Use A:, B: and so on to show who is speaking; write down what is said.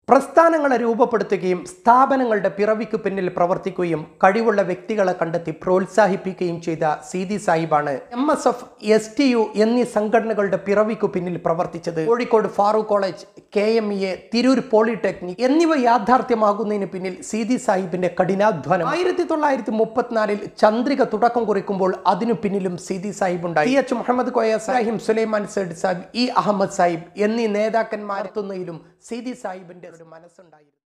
A: പ്രസ്ഥാനങ്ങളെ രൂപപ്പെടുത്തുകയും സ്ഥാപനങ്ങളുടെ പിറവിക്ക് പിന്നിൽ പ്രവർത്തിക്കുകയും കഴിവുള്ള വ്യക്തികളെ കണ്ടെത്തി പ്രോത്സാഹിപ്പിക്കുകയും ചെയ്ത സീതി സാഹിബാണ് M S F S T U എന്നീ സംഘടനകളുടെ പിറവിക്ക് പിന്നിൽ പ്രവർത്തിച്ചത് Kozhikode Farook college K M E A Tirur polytechnic എന്നിവ യാഥാർത്ഥ്യമാകുന്നതിന് പിന്നിൽ സീതി സാഹിബിന്റെ കഠിനാധ്വാനം ആയിരത്തി തൊള്ളായിരത്തി മുപ്പത്തിനാലിൽ ചന്ദ്രിക തുടക്കം കുറിക്കുമ്പോൾ അതിനു പിന്നിലും സീതി സാഹിബ് ഉണ്ടായി ടി എച്ച് മുഹമ്മദ് കോയ സാഹിം സുലൈമാൻ സൈഡ് സാഹിബ് ഇ അഹമ്മദ് സാഹിബ് എന്നീ നേതാക്കന്മാരെത്തുന്നതിലും സീതി സാഹിബിന്റെ ഒരു മനസ്സുണ്ടായിരുന്നു